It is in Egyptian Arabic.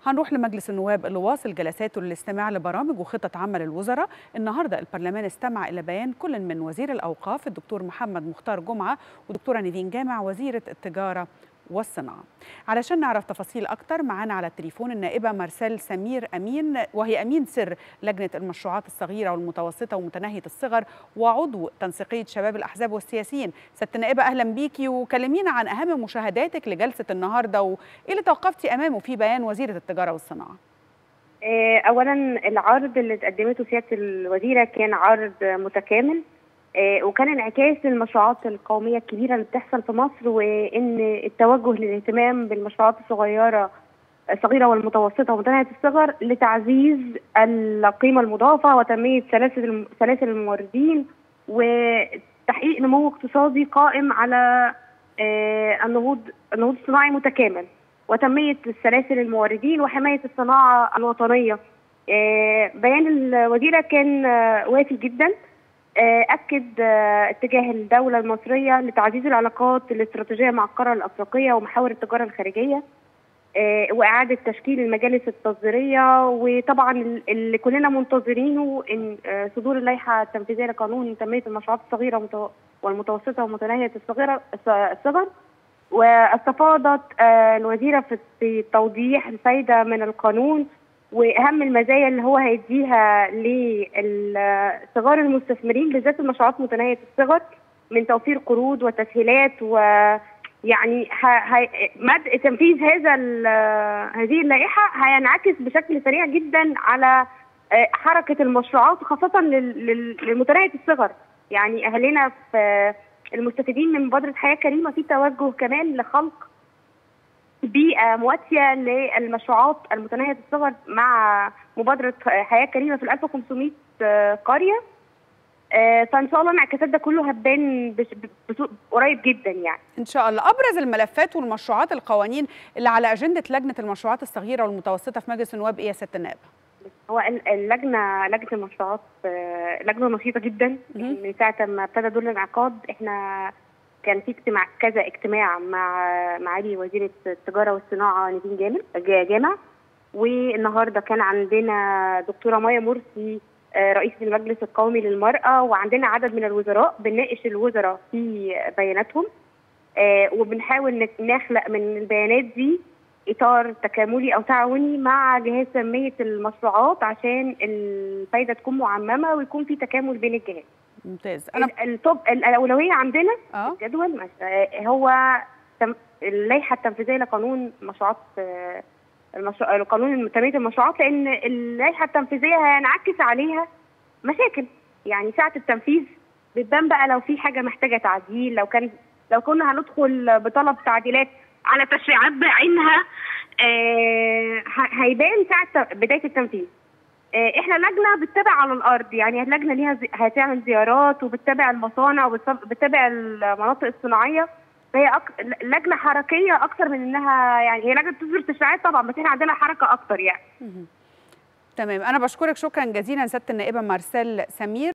هنروح لمجلس النواب اللي واصل جلساته للاستماع لبرامج وخطط عمل الوزراء النهارده البرلمان استمع الى بيان كل من وزير الاوقاف الدكتور محمد مختار جمعه ودكتوره نيفين جامع وزيره التجاره والصناعة علشان نعرف تفاصيل أكتر معانا على التليفون النائبة مارسيل سمير أمين وهي أمين سر لجنة المشروعات الصغيرة والمتوسطة ومتناهية الصغر وعضو تنسيقية شباب الأحزاب والسياسيين ست النائبة أهلا بيكي وكلمينا عن أهم مشاهداتك لجلسة النهاردة وإيه اللي توقفتي أمامه في بيان وزيرة التجارة والصناعة اولا العرض اللي تقدمته سياده الوزيره كان عرض متكامل وكان انعكاس للمشروعات القوميه الكبيره اللي بتحصل في مصر وان التوجه للاهتمام بالمشروعات الصغيره الصغيره والمتوسطه ومتناهيه الصغر لتعزيز القيمه المضافه وتنميه سلاسل سلاسل الموردين وتحقيق نمو اقتصادي قائم على النهوض النهوض الصناعي متكامل وتنميه سلاسل الموردين وحمايه الصناعه الوطنيه بيان الوزيره كان وافي جدا أكد اتجاه الدولة المصرية لتعزيز العلاقات الاستراتيجية مع القارة الأفريقية ومحاور التجارة الخارجية وإعادة تشكيل المجالس التصديرية وطبعا اللي كلنا منتظرينه إن صدور اللائحة التنفيذية لقانون تنمية المشروعات الصغيرة والمتوسطة ومتناهية الصغيرة الصغر واستفاضت الوزيرة في توضيح الفايدة من القانون واهم المزايا اللي هو هيديها لصغار المستثمرين بالذات المشروعات متناهيه الصغر من توفير قروض وتسهيلات ويعني مد تنفيذ هذا هذه اللائحه هينعكس بشكل سريع جدا على حركه المشروعات خاصه للمتناهيه الصغر يعني اهلنا في المستفيدين من مبادره حياه كريمه في توجه كمان لخلق بيئة مواتية للمشروعات المتناهية الصغر مع مبادرة حياة كريمة في ال 1500 قرية فإن شاء الله انعكاسات ده كله هتبان قريب جدا يعني إن شاء الله أبرز الملفات والمشروعات القوانين اللي على أجندة لجنة المشروعات الصغيرة والمتوسطة في مجلس النواب إيه يا ست النائبة؟ هو اللجنه لجنه المشروعات لجنه نشيطه جدا من ساعه ما ابتدى دور الانعقاد احنا كان في اجتماع كذا اجتماع مع معالي وزيره التجاره والصناعه نيفين جامع جامع والنهارده كان عندنا دكتوره مايا مرسي رئيسه المجلس القومي للمراه وعندنا عدد من الوزراء بنناقش الوزراء في بياناتهم وبنحاول نخلق من البيانات دي اطار تكاملي او تعاوني مع جهاز تنميه المشروعات عشان الفايده تكون معممه ويكون في تكامل بين الجهات. ممتاز انا الطب الاولويه عندنا أه؟ الجدول هو اللائحه التنفيذيه لقانون مشروعات المشروع قانون تنميه المشروعات لان اللائحه التنفيذيه هينعكس عليها مشاكل يعني ساعه التنفيذ بتبان بقى لو في حاجه محتاجه تعديل لو كان لو كنا هندخل بطلب تعديلات على تشريعات بعينها آه هيبان ساعه بدايه التنفيذ احنا لجنه بتتابع على الارض يعني اللجنه ليها زي... هتعمل زيارات وبتتابع المصانع وبتتابع المناطق الصناعيه فهي أك... لجنه حركيه اكثر من انها يعني هي لجنه تصدر تشريعات طبعا بس احنا عندنا حركه اكتر يعني تمام انا بشكرك شكرا جزيلا سياده النائبه مارسيل سمير